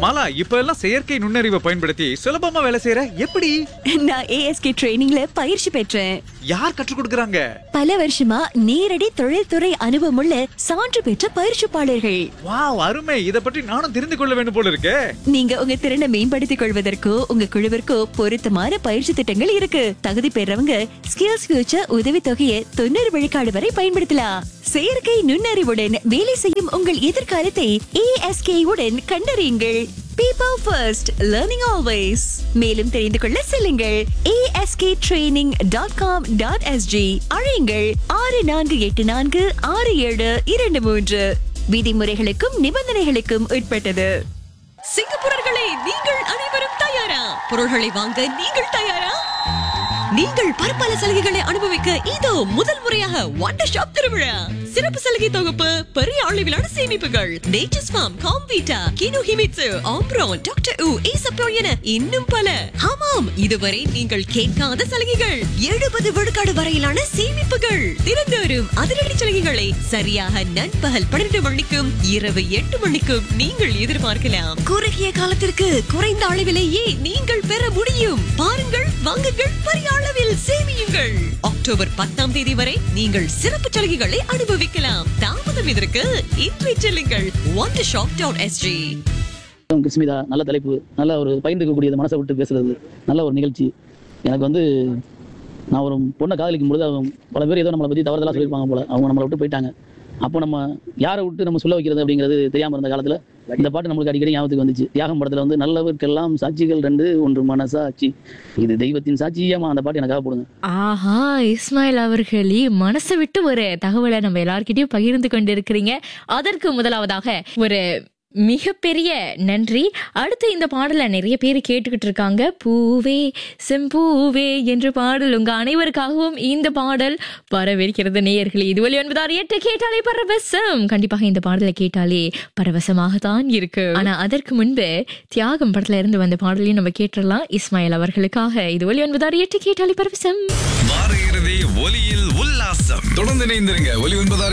மாலா இப்ப எல்லாம் செயற்கை நுண்ணறிவை பயன்படுத்தி சுலபமா வேலை செய்யற எப்படி நான் ஏஎஸ்கே ட்ரைனிங்ல பயிற்சி பெற்றேன் யார் கற்றுக் கொடுக்கறாங்க பல வருஷமா நேரடி தொழில்துறை அனுபவமுள்ள சான்று பெற்ற பயிற்சிப்பாளர்கள் வாவ் அருமை இத பற்றி நானும் தெரிந்து கொள்ள வேண்டும் போல இருக்கே நீங்க உங்க திறனை மேம்படுத்திக் கொள்வதற்கோ உங்க குழுவிற்கோ பொருத்தமான பயிற்சி திட்டங்கள் இருக்கு தகுதி பெறவங்க ஸ்கில்ஸ் ஃபியூச்சர் உதவித்தொகையை தொண்ணூறு விழுக்காடு வரை பயன்படுத்தலாம் செயற்கை நுண்ணறிவுடன் வேலை செய்யும் உங்கள் எதிர்காலத்தை ஏஎஸ்கே உடன் கண்டறியுங்கள் பீப்பிள் ஃபர்ஸ்ட் லேர்னிங் ஆல்வேஸ் மேலும் தெரிந்து கொள்ள செல்லுங்கள் ASK training dot com dot SG அழையுங்கள் ஆறு நான்கு எட்டு நான்கு ஆறு ஏழு இரண்டு மூன்று விதிமுறைகளுக்கும் நிபந்தனைகளுக்கும் உட்பட்டது சிங்கப்பூரர்களே நீங்கள் அனைவரும் தயாரா பொருள்களை வாங்க நீங்கள் தயாரா நீங்கள் பற்பல சலுகைகளை அனுபவிக்க இதோ முதல் முறையாக வண்டர் ஷாப் திருவிழா சிறப்பு சலுகை தொகுப்பு பெரிய அளவிலான சேமிப்புகள் nature's farm Comvita Kino Himitsu ஆம்ப்ரோன் டாக்டர் உ ஈசப்போ என இன்னும் பல ஆமாம் இதுவரை நீங்கள் கேட்காத சலுகைகள் எழுபது விழுக்காடு வரையிலான சேமிப்புகள் திறந்து வரும் அதிரடி சலுகைகளை சரியாக நண்பகல் பன்னிரண்டு மணிக்கும் இரவு எட்டு மணிக்கும் நீங்கள் எதிர்பார்க்கலாம் குறுகிய காலத்திற்கு குறைந்த அளவிலேயே நீங்கள் பெற முடியும் பாருங்கள் வாங்குங்கள் பெரிய அளவில் சேமியுங்கள் அக்டோபர் பத்தாம் தேதி வரை நீங்கள் சிறப்பு சலுகைகளை அனுபவிக்கலாம் தாமதம் இதற்கு இன்றைய செல்லுங்கள் ஒன் ஷாப் டாட் எஸ்ஜி வணக்கம் கிருஷ்மிதா நல்ல தலைப்பு நல்ல ஒரு பகிர்ந்துக்கக்கூடியது மனசை விட்டு பேசுறது நல்ல ஒரு நிகழ்ச்சி எனக்கு வந்து நான் ஒரு பொண்ணை காதலிக்கும் பொழுது அவங்க பல பேர் ஏதோ நம்மளை பற்றி தவறுதலாக சொல்லியிருப்பாங்க போல அவங்க நம்மளை விட்டு போயிட்டாங்க அப்போ நம்ம யாரை விட்டு நம்ம சொல்ல வைக்கிறது அப்படிங்கிறது தெரியாமல் இருந்த காலத்தில் இந்த பாட்டு நம்மளுக்கு அடிக்கடி ஞாபகத்துக்கு வந்துச்சு தியாகம் படத்தில் வந்து நல்லவர்க்கெல்லாம் சாட்சிகள் ரெண்டு ஒன்று மனசாட்சி இது தெய்வத்தின் சாட்சியமா அந்த பாட்டு எனக்காக போடுங்க ஆஹா இஸ்மாயில் அவர்களே மனசை விட்டு ஒரு தகவலை நம்ம எல்லார்கிட்டயும் பகிர்ந்து கொண்டிருக்கிறீங்க அதற்கு முதலாவதாக ஒரு மிகப்பெரிய நன்றி அடுத்து இந்த பாடலை நிறைய பேர் கேட்டுக்கிட்டு இருக்காங்க பூவே செம்பூவே என்ற பாடல் உங்க அனைவருக்காகவும் இந்த பாடல் வரவேற்கிறது நேயர்களே இது ஒலி ஒன்பதாறு எட்டு கேட்டாலே பரவசம் கண்டிப்பாக இந்த பாடலை கேட்டாலே பரவசமாக தான் இருக்கு ஆனா அதற்கு முன்பு தியாகம் படத்துல இருந்து வந்த பாடலையும் நம்ம கேட்டுடலாம் இஸ்மாயில் அவர்களுக்காக இது ஒலி ஒன்பதாறு எட்டு கேட்டாலே பரவசம் வார இறுதி ஒலியில் உல்லாசம் தொடர்ந்து இணைந்திருங்க ஒலி ஒன்பதாறு